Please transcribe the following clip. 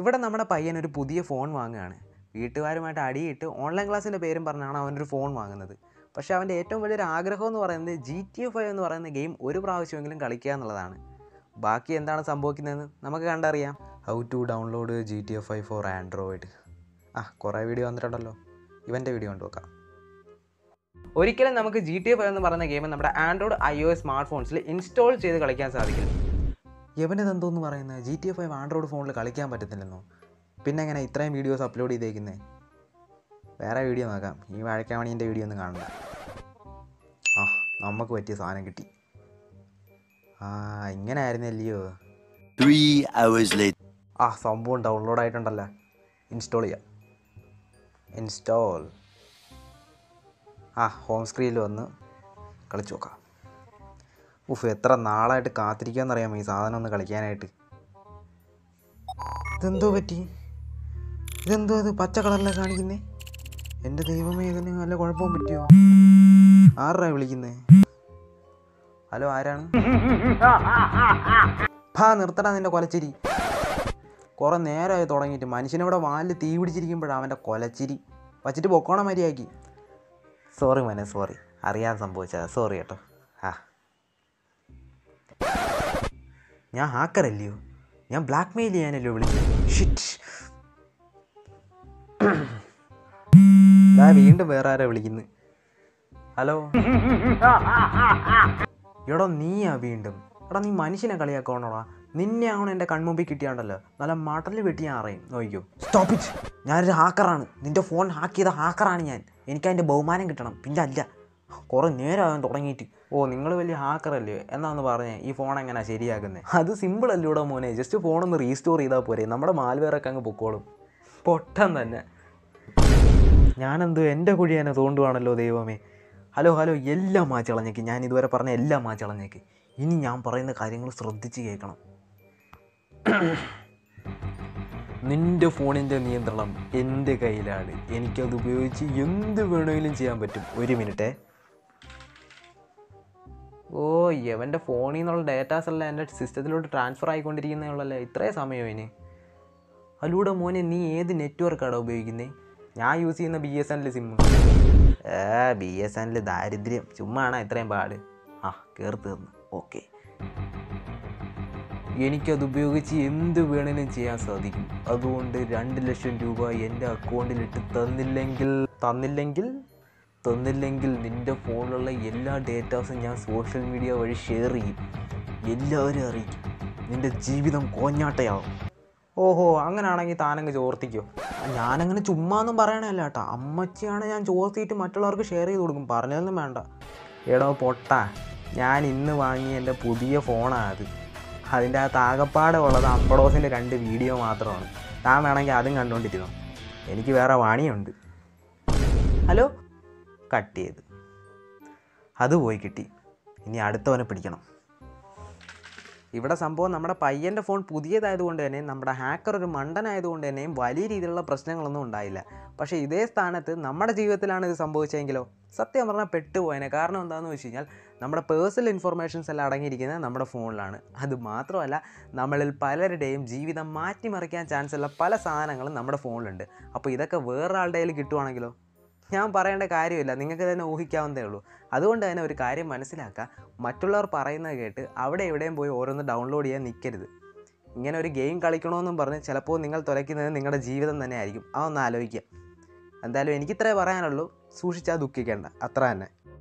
ഇവിടെ നമ്മുടെ പയ്യൻ ഒരു പുതിയ ഫോൺ വാങ്ങുകയാണ് വീട്ടുകാരുമായിട്ട് അടിയിട്ട് ഓൺലൈൻ ക്ലാസ്സിൻ്റെ പേരും പറഞ്ഞാണ് അവനൊരു ഫോൺ വാങ്ങുന്നത് പക്ഷേ അവൻ്റെ ഏറ്റവും വലിയൊരു ആഗ്രഹം എന്ന് പറയുന്നത് ജി ടി എഫ് ഐ എന്ന് പറയുന്ന ഗെയിം ഒരു പ്രാവശ്യമെങ്കിലും കളിക്കുക എന്നുള്ളതാണ് ബാക്കി എന്താണ് സംഭവിക്കുന്നതെന്ന് നമുക്ക് കണ്ടറിയാം how to download G T F I for Android ആ കുറേ വീഡിയോ വന്നിട്ടുണ്ടല്ലോ ഇവൻ്റെ വീഡിയോ കൊണ്ട് നോക്കാം ഒരിക്കലും നമുക്ക് ജി ടി എഫ് എന്ന് പറയുന്ന ഗെയിം നമ്മുടെ Android I O S smart ഫോൺസിൽ ഇൻസ്റ്റാൾ ചെയ്ത് കളിക്കാൻ സാധിക്കില്ല യവനത് എന്തോന്ന് പറയുന്നത് G T F I Android ഫോണിൽ കളിക്കാൻ പറ്റത്തില്ലെന്നോ പിന്നെ എങ്ങനെ ഇത്രയും വീഡിയോസ് അപ്ലോഡ് ചെയ്തേക്കുന്നത് വേറെ വീഡിയോ നോക്കാം ഈ വാഴക്കാമണീൻ്റെ വീഡിയോ ഒന്നും കാണണ്ട ആ നമുക്ക് പറ്റിയ സാധനം കിട്ടി ആ ഇങ്ങനെ ആയിരുന്നല്ലയോ Three hours later. ആ സംഭവം ഡൗൺലോഡ് ആയിട്ടുണ്ടല്ലോ ഇൻസ്റ്റാൾ ചെയ്യാം ഇൻസ്റ്റാൾ ആ ഹോം സ്ക്രീനിൽ വന്ന് കളിച്ചു നോക്കാം ഉഫ് എത്ര നാളായിട്ട് കാത്തിരിക്കാന്നറിയാമോ ഈ സാധനം ഒന്ന് കളിക്കാനായിട്ട് ഇതെന്തോ പറ്റി ഇതെന്തോ ഇത് പച്ച കളറിലാണ് കാണിക്കുന്നേ എൻ്റെ ദൈവമേ ഇതിന് വല്ല കുഴപ്പവും പറ്റിയോ ആരാ വിളിക്കുന്നേ ഹലോ ആരാണ് ഭാ നിർത്തടാ നിന്റെ കൊലച്ചിരി കുറെ നേരമായി തുടങ്ങിയിട്ട് മനുഷ്യനിവിടെ വാലിൽ തീ പിടിച്ചിരിക്കുമ്പോഴാണ് അവൻ്റെ കൊലച്ചിരി വച്ചിട്ട് പൊക്കോണം മര്യാദയ്ക്ക് സോറി മോനെ സോറി അറിയാതെ സംഭവിച്ചത് സോറി കേട്ടോ ആ ഞാൻ ഹാക്കറല്ലയോ ഞാൻ ബ്ലാക്ക് മെയിൽ ചെയ്യാനല്ലോ വിളിച്ചത് ഷിറ്റ് ദാ വീണ്ടും വേറെ ആരാ വിളിക്കുന്നത് ഹലോ എടാ നീയാ വീണ്ടും എടാ നീ മനുഷ്യനെ കളിയാക്കണോടാ നിന്നെ ആവണം എൻ്റെ കൺമുമ്പിൽ കിട്ടിയാണ്ടല്ലോ നല്ല മടല് വെട്ടി ഞാൻ അറിയും നോക്കിക്കോ സ്റ്റോപ്പ് ഇറ്റ് ഞാനൊരു ഹാക്കറാണ് നിൻ്റെ ഫോൺ ഹാക്ക് ചെയ്ത ഹാക്കറാണ് ഞാൻ എനിക്ക് അതിൻ്റെ ബഹുമാനം കിട്ടണം പിന്നെ അല്ല കുറേ നേരമാകാൻ തുടങ്ങിയിട്ട് ഓ നിങ്ങൾ വലിയ ഹാക്കറല്ലേ എന്നാന്ന് പറഞ്ഞേ ഈ ഫോൺ എങ്ങനെയാ ശരിയാക്കുന്നത് അത് സിമ്പിൾ അല്ലൂടെ മോനെ ജസ്റ്റ് ഫോണൊന്ന് റീസ്റ്റോർ ചെയ്താൽ പോരെ നമ്മുടെ മാൽവേറൊക്കെ അങ്ങ് പൊക്കോളും പൊട്ടം തന്നെ ഞാനെന്തോ എൻ്റെ കുഴിയാനെ തോണ്ടുവാണല്ലോ ദൈവമേ ഹലോ ഹലോ എല്ലാം മാച്ചളഞ്ഞേക്ക് ഞാൻ ഇതുവരെ പറഞ്ഞ എല്ലാം മാച്ചളഞ്ഞേക്ക് ഇനി ഞാൻ പറയുന്ന കാര്യങ്ങൾ ശ്രദ്ധിച്ച് കേൾക്കണം നിൻ്റെ ഫോണിൻ്റെ നിയന്ത്രണം എൻ്റെ കയ്യിലാണ് എനിക്കത് ഉപയോഗിച്ച് എന്ത് വേണമെങ്കിലും ചെയ്യാൻ പറ്റും ഒരു മിനിറ്റേ ഓ എവൻ്റെ ഫോണിൽ നിന്നുള്ള ഡേറ്റാസ് എല്ലാം എൻ്റെ സിസ്റ്റത്തിലോട്ട് ട്രാൻസ്ഫർ ആയിക്കൊണ്ടിരിക്കുന്നേ ഉള്ളല്ലേ ഇത്രയും സമയം ഇനി അതിലൂടെ മോനെ നീ ഏത് നെറ്റ്വർക്കാണ് ഉപയോഗിക്കുന്നത് ഞാൻ യൂസ് ചെയ്യുന്ന B S N L sim ഏ ബി എസ് എൻ എൽ ദാരിദ്ര്യം ചുമ്മാണ് ഇത്രയും പാട് ആ കയറി തീർന്നു ഓക്കെ എനിക്കത് ഉപയോഗിച്ച് എന്ത് വേണേലും ചെയ്യാൻ സാധിക്കും അതുകൊണ്ട് രണ്ട് ലക്ഷം രൂപ എൻ്റെ അക്കൗണ്ടിലിട്ട് തന്നില്ലെങ്കിൽ തന്നില്ലെങ്കിൽ തന്നില്ലെങ്കിൽ നിൻ്റെ ഫോണിലുള്ള എല്ലാ ഡേറ്റാസും ഞാൻ സോഷ്യൽ മീഡിയ വഴി ഷെയർ ചെയ്യും എല്ലാവരും അറിയിക്കും നിൻ്റെ ജീവിതം കോഞ്ഞാട്ടയാവും ഓഹോ അങ്ങനാണെങ്കിൽ താനങ്ങ് ചോർത്തിക്കോ ഞാനങ്ങനെ ചുമ്മാന്നും പറയണല്ല കേട്ടോ അമ്മച്ചിയാണ് ഞാൻ ചോർത്തിയിട്ട് മറ്റുള്ളവർക്ക് ഷെയർ ചെയ്ത് കൊടുക്കും പറഞ്ഞതൊന്നും വേണ്ട എടോ പൊട്ട ഞാൻ ഇന്ന് വാങ്ങിയ എൻ്റെ പുതിയ ഫോണാണ് അത് അതിൻ്റെ അകത്ത് ആകപ്പാടെ ഉള്ളത് അമ്പടോസിൻ്റെ രണ്ട് വീഡിയോ മാത്രമാണ് താൻ വേണമെങ്കിൽ അതും കണ്ടുകൊണ്ടിരുന്നു എനിക്ക് വേറെ വാണിയുണ്ട് ഹലോ കട്ട് ചെയ്ത് അത് പോയി കിട്ടി ഇനി അടുത്തവനെ പിടിക്കണം ഇവിടെ സംഭവം നമ്മുടെ പയ്യൻ്റെ ഫോൺ പുതിയതായതുകൊണ്ട് തന്നെ നമ്മുടെ ഹാക്കർ ഒരു മണ്ടനായതുകൊണ്ട് തന്നെയും വലിയ രീതിയിലുള്ള പ്രശ്നങ്ങളൊന്നും ഉണ്ടായില്ല പക്ഷേ ഇതേ സ്ഥാനത്ത് നമ്മുടെ ജീവിതത്തിലാണ് ഇത് സംഭവിച്ചതെങ്കിലോ സത്യം പറഞ്ഞാൽ പെട്ടുപോയനെ കാരണം എന്താണെന്ന് വെച്ച് കഴിഞ്ഞാൽ നമ്മുടെ പേഴ്സണൽ ഇൻഫർമേഷൻസ് എല്ലാം അടങ്ങിയിരിക്കുന്നത് നമ്മുടെ ഫോണിലാണ് അത് മാത്രമല്ല നമ്മളിൽ പലരുടെയും ജീവിതം മാറ്റിമറിക്കാൻ ചാൻസ് ഉള്ള പല സാധനങ്ങളും നമ്മുടെ ഫോണിലുണ്ട് അപ്പോൾ ഇതൊക്കെ വേറൊരാളുടെ കയ്യിൽ കിട്ടുവാണെങ്കിലോ ഞാൻ പറയേണ്ട കാര്യമില്ല നിങ്ങൾക്ക് തന്നെ ഊഹിക്കാവുന്നതേ ഉള്ളൂ അതുകൊണ്ട് തന്നെ ഒരു കാര്യം മനസ്സിലാക്കുക മറ്റുള്ളവർ പറയുന്നത് കേട്ട് അവിടെ എവിടെയും പോയി ഓരോന്ന് ഡൗൺലോഡ് ചെയ്യാൻ നിൽക്കരുത് ഇങ്ങനെ ഒരു ഗെയിം കളിക്കണമെന്നും പറഞ്ഞ് ചിലപ്പോൾ നിങ്ങൾ തുലയ്ക്കുന്നത് നിങ്ങളുടെ ജീവിതം തന്നെ ആയിരിക്കും അതൊന്ന് ആലോചിക്കുക എന്തായാലും എനിക്കിത്രേ പറയാനുള്ളൂ സൂക്ഷിച്ചാൽ ദുഃഖിക്കേണ്ട അത്ര തന്നെ